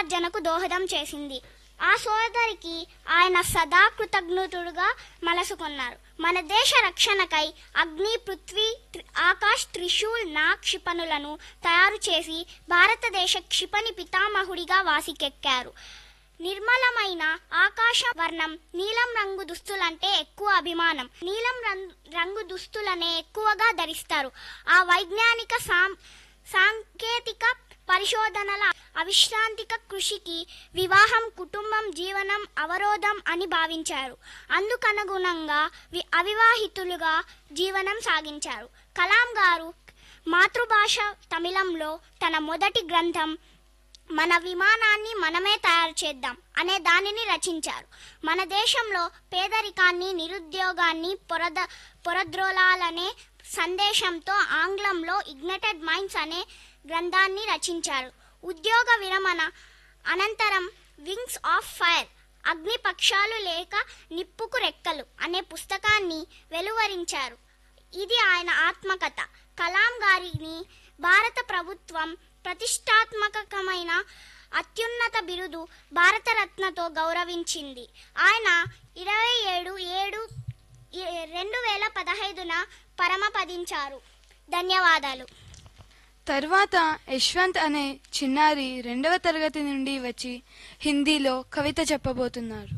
సముద్రార్జనకు దోహదం చేసింది ఆ సోదరికి ఆయన సదా కృతజ్ఞతుడుగా మలసుకున్నారు మన దేశ రక్షణకై అగ్ని పృథ్వీ త్రి- ఆకాష్ త్రిశూల్ నా క్షిపణులను తయారు చేసి భారతదేశ క్షిపణి పితామహుడిగా వాసికెక్కారు నిర్మలమైన ఆకాశ వర్ణం నీలం రంగు దుస్తులంటే ఎక్కువ అభిమానం నీలం రం- రంగు దుస్తులనే ఎక్కువగా ధరిస్తారు ఆ వైజ్ఞానిక సాం సాంకేతిక పరిశోధనల అవిశ్రాంతిక కృషికి వివాహం కుటుంబం జీవనం అవరోధం అని భావించారు అందుకనుగుణంగా వి- అవివాహితులుగా జీవనం సాగించారు కలాం గారు మాతృభాష తమిళంలో తన మొదటి గ్రంథం మన విమానాన్ని మనమే తయారు చేద్దాం అనే దానిని రచించారు మన దేశంలో పేదరికాన్ని నిరుద్యోగాన్ని పొరద పొరద్రోలాలనే సందేశంతో ఆంగ్లంలో ఇగ్నెటెడ్ మైండ్స్ అనే గ్రంథాన్ని రచించారు ఉద్యోగ విరమణ అనంతరం వింగ్స్ ఆఫ్ ఫైర్ అగ్ని పక్షాలు లేక నిప్పుకు రెక్కలు అనే పుస్తకాన్ని వెలువరించారు ఇది ఆయన ఆత్మకథ కలాం గారిని భారత ప్రభుత్వం ప్రతిష్టాత్మకమైన అత్యున్నత బిరుదు భారతరత్నతో గౌరవించింది ఆయన ఇరవై ఏడు ఏడు రెండు వేల పదహైదున పరమపదించారు ధన్యవాదాలు తరువాత యశ్వంత్ అనే చిన్నారి రెండవ తరగతి నుండి వచ్చి హిందీలో కవిత చెప్పబోతున్నారు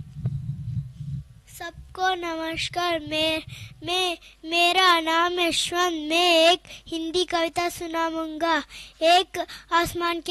सबको नमस्कार मैं मैं मेरा नाम यशवंत मैं एक हिंदी कविता सुनाऊंगा एक आसमान के